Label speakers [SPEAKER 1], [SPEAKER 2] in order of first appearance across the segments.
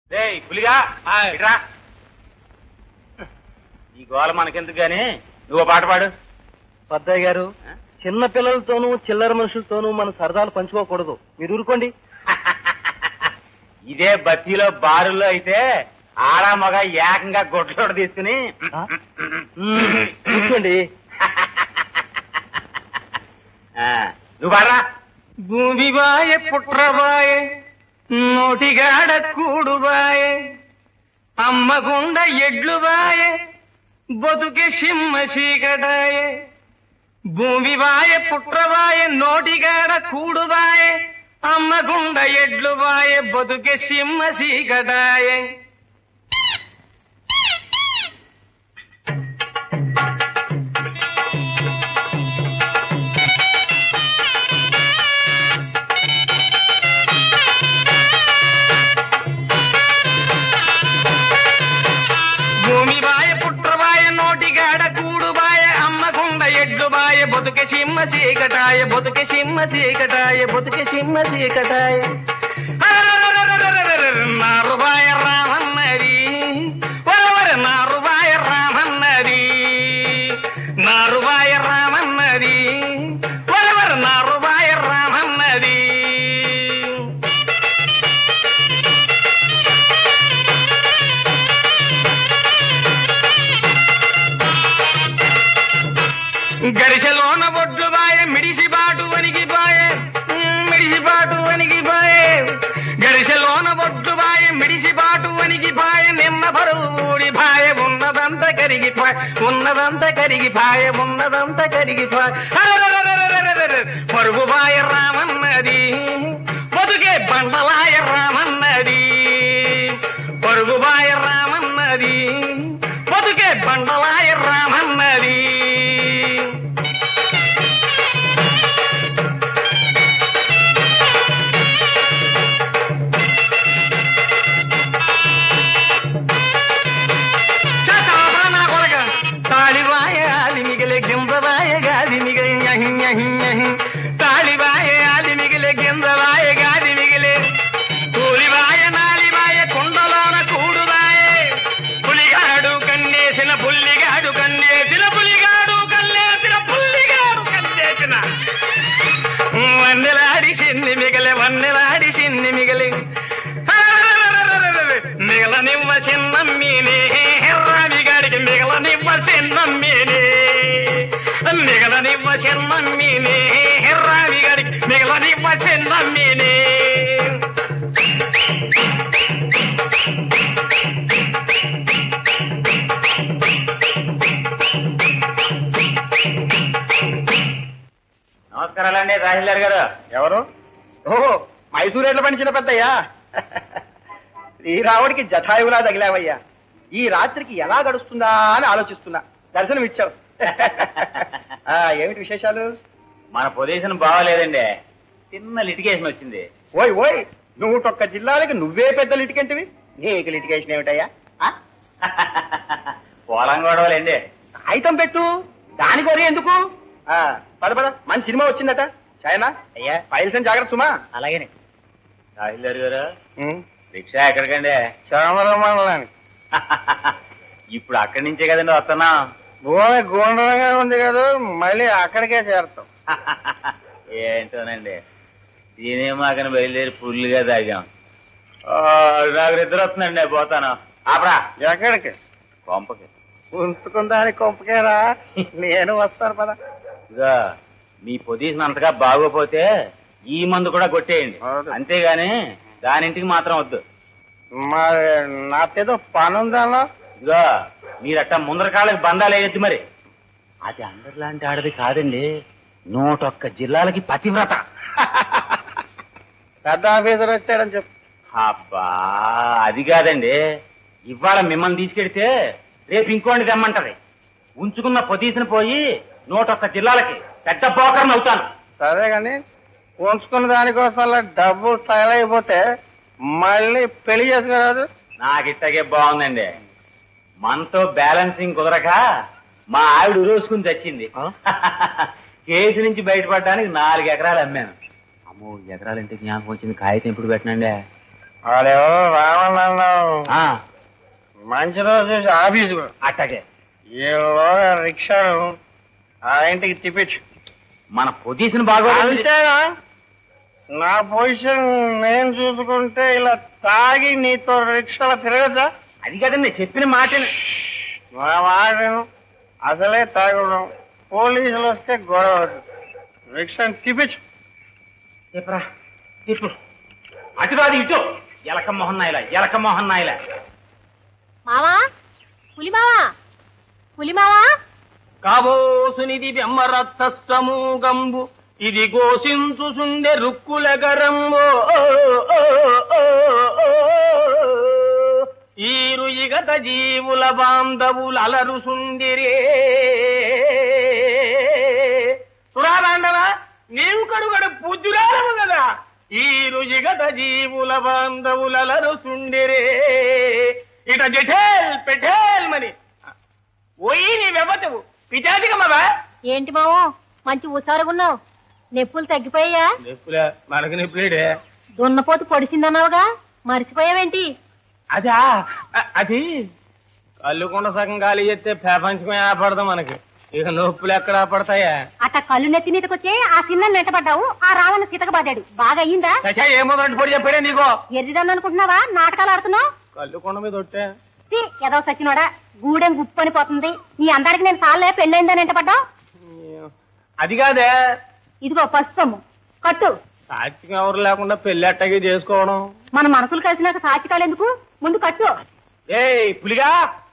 [SPEAKER 1] రేయ్ పులిగా ఇట్రా ఈ గోల మనకెందుకు గాని నువ్వు ఓ పాట పాడు
[SPEAKER 2] పద్దయ్య గారు
[SPEAKER 1] ఆ?
[SPEAKER 2] చిన్న పిల్లలతోనూ చిల్లర మనుషులతోనూ మన సరదాలు పంచుకోకూడదు మీరు ఊరుకోండి
[SPEAKER 1] ఇదే బత్తీలో బారుల్లో అయితే ఆడ మగ ఏకంగా గొడ్లోడు తీసుకుని
[SPEAKER 2] ఆ? మ్మ్, కూర్చోండి
[SPEAKER 1] ఆ, నువ్వు పాడరా
[SPEAKER 2] భూమివాయ పుట్రవాయ నోటిగాడ కూడువాయ అమ్మగుండ ఎడ్లువాయ బతుకే సింహ చీకటాయ భూమివాయ పుట్రవాయ నోటిగాడ కూడువాయ అమ్మగుండ ఎడ్లువాయ బతుకే సింహ చీకటాయ భూమివాయ పుట్రవాయ నోటిగాడ కూడువాయ అమ్మగుండ ఎడ్లువాయ బతుకే సింహ చీకటాయ బతుకే సింహ చీకటాయ బతుకే సింహ చీకటాయ నారువాయ రామన్నది ఒరవర నారువాయ రామన్నది నారువాయ రామన్నది ఒరవర నారువాయ రామన్నది గరిసెలోన బొడ్లు బాయ మిడిసి బాటు వనికి బాయ మిడిసి బాటు వనికి బాయ గరిసెలోన బొడ్లు బాయ మిడిసి బాటు వనికి బాయ నిన్న బరువు ఊడి భాయ ఉన్నదంత కరిగి పాయ ఉన్నదంత కరిగి పాయ ఉన్నదంత కరిగి పాయ అరెరెరెరెరెరెరెరె. పరుగు బాయ రామన్నది బతుకే బండలాయ రామన్నది పరుగు బాయ రామన్నది బతుకే బండలాయ రామన్నది చటాపన కొరక తాళివాయ ఆలి మిగిలే గింజవాయ గాది మిగిలే యహి యహి యహి తాళివాయ ఆలి మిగిలే గింజవాయ గాది మిగిలే కూలివాయ నాలివాయ కుండలోన కూడువాయ పులిగాడు కన్నేసిన పుల్లిగాడు కన్నేసిన పులిగాడు కన్నేసిన పుల్లిగాడు కన్నేసిన వన్నెలాడి సిన్ని మిగలే వన్నెలాడి సిన్ని మిగలి మిగలనివ్వ చిన్నమ్మీనే రామిగాడికి మిగలనివ్వ చిన్నమ్మీనే మిగలనివ్వ చిన్నమ్మీనే రామిగాడికి మిగలనివ్వ చిన్నమ్మీనే
[SPEAKER 1] నమస్కారాలండి రాహిల్లార్ గారు
[SPEAKER 3] ఎవరు ఓహో మైసూరేట్ల పంచిన పెద్దయ్యా శ్రీరాముడికి జటాయువులా తగిలావయ్యా ఈ రాత్రికి ఎలా గడుస్తుందా అని ఆలోచిస్తున్నా దర్శనం ఇచ్చావు ఆ, ఏమిటి విశేషాలు
[SPEAKER 1] మన పొజిషన్ బాగోలేదండి చిన్న లిటిగేషన్ వచ్చింది
[SPEAKER 3] ఓయ్ ఓయ్ నూటొక్క జిల్లాలకి నువ్వే పెద్ద లిటికెంటివి నీకు లిటికేషన్ ఏమిటయ్యా ఆ?
[SPEAKER 1] పొలం గొడవలండి
[SPEAKER 3] కాగితం పెట్టు దాని కొరే ఎందుకు ఆ, పద పద మంచి సినిమా వచ్చిందట చాయనా
[SPEAKER 1] అయ్యా
[SPEAKER 3] ఫైల్స్ అని జాగ్రత్త సుమా
[SPEAKER 1] అలాగే రాహిల్లార్ గారు రిక్షా ఎక్కడికండి
[SPEAKER 3] చమరమణానికి
[SPEAKER 1] ఇప్పుడు అక్కడి నుంచే కదండి వస్తున్నా
[SPEAKER 3] భూమి గుండ్రంగా ఉంది కదా మళ్ళీ అక్కడికే చేరుతాం
[SPEAKER 1] ఏంటోనండి సినిమాకని బయలుదేరి ఫుల్గా తాగాం ఆ, నాకు నిద్ర వస్తుందండి నేను పోతాను ఆపరా
[SPEAKER 3] ఎక్కడికి
[SPEAKER 1] కొంపకి
[SPEAKER 3] ఉంచుకుందాని కొంపకేరా నేను వస్తాను పద
[SPEAKER 1] ఇదిగో మీ పొజిషన్ అంతగా బాగోపోతే ఈ మందు కూడా కొట్టేయండి
[SPEAKER 3] అవును.
[SPEAKER 1] అంతేగాని దానింటికి మాత్రం వద్దు
[SPEAKER 3] మరి నాకేదో పని ఉందన్నా
[SPEAKER 1] ఇదిగో మీరట్ట ముందర కాళ్ళకి బంధాలు వేయద్దు మరి అది అందరిలాంటి ఆడది కాదండి నూటొక్క జిల్లాలకి పతివ్రత
[SPEAKER 3] పెద్ద ఆఫీసర్ వచ్చాడని చెప్పు
[SPEAKER 1] అబ్బా అది కాదండి ఇవాళ మిమ్మల్ని తీసుకెడితే రేపు ఇంకోటి తెమ్మంటది ఉంచుకున్న పొజిషన్ పోయి నూటొక్క జిల్లాలకి పెద్ద పోకరని అవుతాను
[SPEAKER 3] సరే కానీ ఉంచుకున్న దానికోసం డబ్బు తగలైపోతే మళ్ళీ పెళ్లి చేసుకోరాదు
[SPEAKER 1] నాకు ఇట్టగే బాగుందండి మనతో బ్యాలెన్సింగ్ కుదరక మా ఆవిడ ఉరేసుకుని చచ్చింది కేసు నుంచి బయటపడడానికి నాలుగు ఎకరాలు అమ్మాను అమ్మో ఎకరాలంటే జ్ఞాపకం వచ్చింది కాగితం ఎప్పుడు పెట్టనండి
[SPEAKER 3] వాడెవరో రావణ్ అన్నావు మంచి రోజు చూసి ఆఫీసు
[SPEAKER 1] అట్టగే
[SPEAKER 3] ఈలోగా రిక్షాను ఆ ఇంటికి తిప్పించు
[SPEAKER 1] మన పొజిషన్ బాగా
[SPEAKER 3] అంతేనా నా పొజిషన్ నేను చూసుకుంటే ఇలా తాగి నీతో రిక్షాలో తిరగచ్చా
[SPEAKER 1] అది కదండి చెప్పిన మాట
[SPEAKER 3] మా వాడను అసలే తాగడం పోలీసులు వస్తే గొడవ అవుతుంది. రిక్షాని తిప్పించు
[SPEAKER 1] చెప్పరా చెప్పు అటు కాదు ఇటు ఎలక మోహన్ నాయల ఎలక మోహన్ నాయల
[SPEAKER 4] మావా పులి మావా పులి మావా
[SPEAKER 2] కాబోసునిది బెమ్మరత్సమూగంబు ఇది గోసించుసుండె రుక్కుల గరంబో ఈరు ఇగత జీవుల బాంధవులు అలరుసుండిరే సురారాండవా నీవు కడుగడు పూజ్యురాలము కదా ఈరు ఇగత జీవుల బాంధవులు అలరుసుండిరే ఇట జఠేల్ పెఠేల్ మని ఓయి నీ వెబతవు పిచాదికమ్మవా
[SPEAKER 4] ఏంటి మావో మంచి ఉసారుగున్నావు నొప్పులు తగ్గిపోయా
[SPEAKER 2] నొప్పులే మనకు నొప్పులేడే
[SPEAKER 4] దున్నపోతు పొడిచిందన్నావుగా మర్చిపోయావేంటి
[SPEAKER 2] అదా అ- అది కళ్ళుకుండా సగం గాలి చేస్తే ప్రపంచం ఏపడదు మనకి ఇక నొప్పులు ఎక్కడ పడతాయా
[SPEAKER 4] అట్ట కళ్ళు నెత్తి నీతకొచ్చే ఆ చిన్న నెట్టబడ్డావు ఆ రావణ సీతకబడ్డాడు బాగా అయ్యిందా
[SPEAKER 2] చచ్చా ఏమో రెండు పొడి చెప్పాడే నీకో
[SPEAKER 4] ఎర్రిదన్ను అనుకుంటున్నావా నాటకాలు ఆడుతున్నావు
[SPEAKER 2] కళ్ళు కొండ మీద ఒట్టే
[SPEAKER 4] ఛీ, ఏదో సచ్చినోడా గూడెం గుప్పని పోతుంది నీ అందరికి నేను సాలే పెళ్ళైందని ఎంటపడ్డావు
[SPEAKER 2] అది కాదే
[SPEAKER 4] ఇదిగో పసుపమ్ము కట్టు
[SPEAKER 2] సాక్షిగా ఎవరు లేకుండా పెళ్లి అట్టగే చేసుకోవడం
[SPEAKER 4] మన మనసులు కలిసినాక సాచికాలు ఎందుకు ముందు కట్టు
[SPEAKER 2] ఏయ్ పులిగా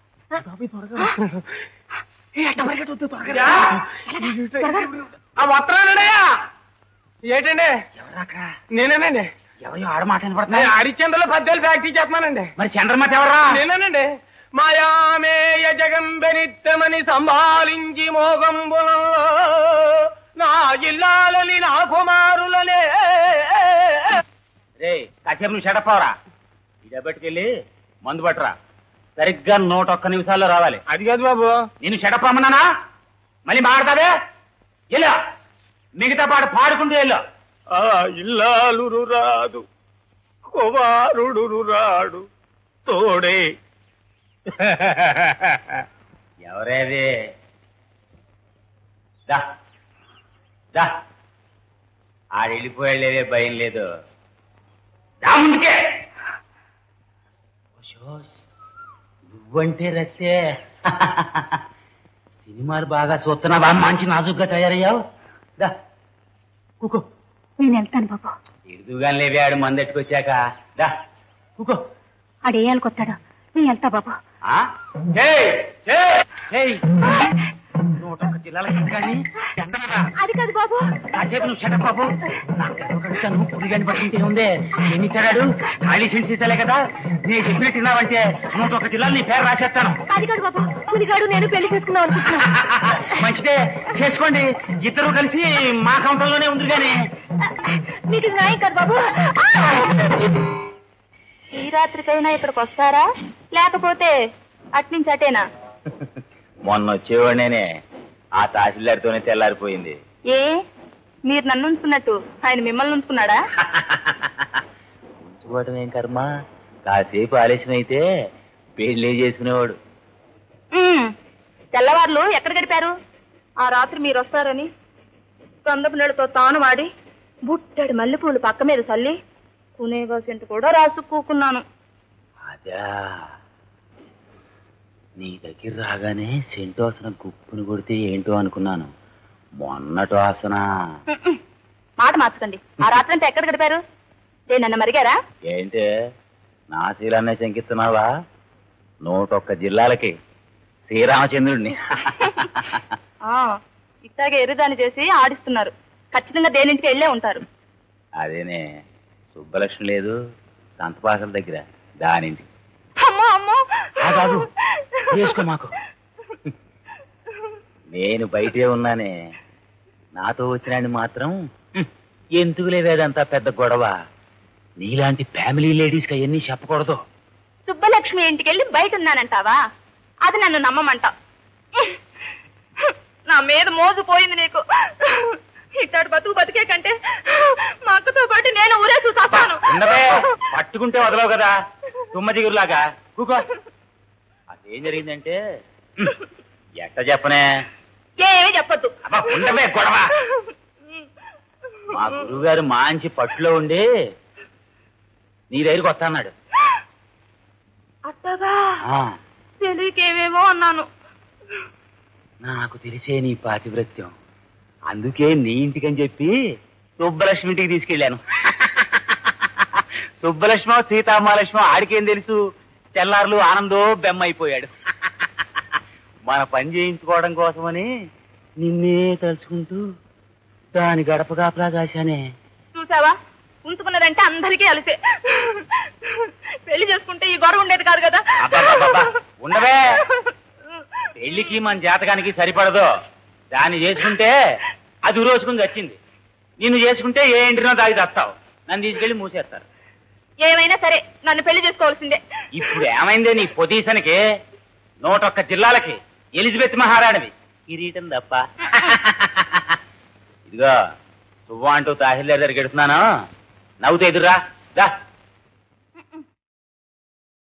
[SPEAKER 2] ఆ వస్త్రాలున్నాయా ఏంటండి నేనేనండి
[SPEAKER 1] ఎవరు ఆడ మాట వినపడుతున్నా
[SPEAKER 2] నేను హరిశ్చంద్రలో పద్యాలు ఫ్యాక్టరీ చేస్తున్నానండి
[SPEAKER 1] మరి చంద్రమతి ఎవరా
[SPEAKER 2] నేనేనండి మాయామేయ జగంబెనిత్తమని సంభాళించి మోగంబులలో నా జిల్లాలని నా కుమారులనే
[SPEAKER 1] రే కాసేపు నువ్వు షడపవరా ఇదే పట్టుకెళ్ళి మందు పట్టరా సరిగ్గా నూట ఒక్క నిమిషాల్లో రావాలి
[SPEAKER 2] అది కాదు బాబు
[SPEAKER 1] నేను షడప్ రమ్మన్నానా మళ్ళీ మాడతావే వెళ్ళు మిగతా పాట పాడుకుంటూ వెళ్ళు
[SPEAKER 2] ఆ ఇల్లాలురు రాదు కుమారుడు రాడు తోడే
[SPEAKER 1] ఎవరేది దా దా ఆడు వెళ్ళిపోయాడులేదే భయం లేదు దా ముందుకే ఓషోష్, నువ్వంటే రచ్చే సినిమాలు బాగా చూస్తున్నావా మంచి నాజుగ్గా తయారయ్యావు దా కూకో
[SPEAKER 4] నేను వెళ్తాను బాబు
[SPEAKER 1] ఎడుదుగాని లేవే ఆడు మందెట్టుకొచ్చాక దా కూకో
[SPEAKER 4] ఆడేయాలకొత్తాడు నేను వెళ్తా బాబు
[SPEAKER 1] ఆ? చేయ్, చేయ్, చేయ్. నూట ఒక్క జిల్లాలకి కానీ ఎంతనరా?
[SPEAKER 4] అది కాదు బాబు
[SPEAKER 1] కాసేపు నువ్వు షటప్ బాబు నాకు గర్వ కలుగుతాను పులిగాని పట్టింటే ఉందే ఏమి తేడాడు ఖాళీ సెన్సీతలే కదా నేను చెప్పినట్టు తిన్నావంటే నూట ఒక్క జిల్లాలు నీ పేరు రాసేస్తాను
[SPEAKER 4] అది కాదు బాబు పులిగాడు నేను పెళ్లి చేసుకుందాం అనుకుంటున్నా
[SPEAKER 1] మంచిదే చేసుకోండి ఇద్దరు కలిసి మా కౌంటర్లోనే ఉంది కానీ
[SPEAKER 4] మీకు ఇది న్యాయం కాదు బాబు ఈ రాత్రికైనా ఇక్కడికి వస్తారా లేకపోతే అట్నుంచి అటేనా
[SPEAKER 1] మొన్న వచ్చేవాడినే ఆ తహసీల్దార్తోనే తెల్లారిపోయింది
[SPEAKER 4] ఏ మీరు నన్ను ఉంచుకున్నట్టు ఆయన మిమ్మల్ని ఉంచుకున్నాడా
[SPEAKER 1] ఉంచుకోవటం ఏం కర్మ కాసేపు ఆలస్యం అయితే పెళ్లి చేసుకునేవాడు
[SPEAKER 4] ఉమ్, తెల్లవార్లు ఎక్కడ గడిపారు ఆ రాత్రి మీరు వస్తారని కందపు నీళ్ళతో తాను వాడి బుట్టడి మల్లెపూలు పక్క మీద చల్లి కునేగా సెంటు కూడా రాసు కూకున్నాను
[SPEAKER 1] అదా నీ దగ్గర రాగానే సెంటు వాసన గుప్పుని కొడితే ఏంటో అనుకున్నాను మొన్నటి వాసన
[SPEAKER 4] ఉమ్మ్. మాట మార్చకండి ఆ రాత్రి అంతా ఎక్కడ గడిపారు దేనన్న మరిగారా
[SPEAKER 1] ఏంటే నా శీలాన్నే శంకిస్తున్నావా నూట ఒక్క జిల్లాలకి శ్రీరామచంద్రుడిని
[SPEAKER 4] ఆ, ఇట్టాగే ఎరుదాని చేసి ఆడిస్తున్నారు ఖచ్చితంగా దేనింటికి వెళ్ళే ఉంటారు
[SPEAKER 1] అదేనే సుబ్బలక్ష్మి లేదు సంతపాసల దగ్గర దానింటి
[SPEAKER 4] అమ్మో అమ్మో
[SPEAKER 1] ఆ బాబు చేసుకో మాకు నేను బయటే ఉన్నానే నాతో వచ్చినాన్ని మాత్రం హ్మ్, ఎందుకు లేదంతా పెద్ద గొడవ నీలాంటి ఫ్యామిలీ లేడీస్కి అవన్నీ చెప్పకూడదు
[SPEAKER 4] సుబ్బలక్ష్మి ఇంటికి వెళ్ళి బయట ఉన్నానంటావా అది నన్ను నమ్మమంటావు నా మీద మోజు పోయింది నీకు ఇట్టాడు బతుకు బతికే కంటే మా అక్కతో పాటు నేను ఊరే చూస్తాను
[SPEAKER 1] ఉండవే పట్టుకుంటే వదలవు కదా తుమ్మ దిగురులాగా కూకో అదేం జరిగిందంటే ఎట్ట చెప్పనే
[SPEAKER 4] ఏమీ చెప్పొద్దు
[SPEAKER 1] అబ్బా ఉండమే గొడవ మా గురువు గారు మంచి పట్టులో ఉండి నీ దగ్గరికి వస్తా అన్నాడు
[SPEAKER 4] అట్టగా
[SPEAKER 1] ఆ,
[SPEAKER 4] తెలియకేమేమో అన్నాను
[SPEAKER 1] నాకు తెలిసే నీ పాతివ్రత్యం అందుకే నీ ఇంటికని చెప్పి సుబ్బలక్ష్మి ఇంటికి తీసుకెళ్ళాను సుబ్బలక్ష్మి సీతామహాలక్ష్మి ఆడికేం తెలుసు తెల్లారులు ఆనందో బెమ్మ అయిపోయాడు మన పని చేయించుకోవడం కోసమని నిన్నే తలుచుకుంటూ దాని గడపగా ప్రకాశానే
[SPEAKER 4] చూసావా ఉంచుకున్నదంటే అందరికీ అలిసే పెళ్లి చేసుకుంటే ఈ గొడవ ఉండేది కాదు కదా
[SPEAKER 1] అబ్బబ్బబ్బబ్బా, ఉండవే పెళ్లికి మన జాతకానికి సరిపడదు దాన్ని చేసుకుంటే అది రోజుకుని వచ్చింది నిన్ను చేసుకుంటే ఏ ఇంటినో దాగి తస్తావు నన్ను తీసుకెళ్లి మూసేస్తారు
[SPEAKER 4] ఏమైనా సరే నన్ను పెళ్లి చేసుకోవాల్సిందే
[SPEAKER 1] ఇప్పుడు ఏమైందే నీ పొజిషన్కి నూటొక్క జిల్లాలకి ఎలిజబెత్ మహారాణివి కిరీటం తప్ప ఇదిగో సువ్వ అంటూ తహసీల్దార్ దగ్గరికి ఎడుతున్నాను నవ్వుతూ ఎదురా దా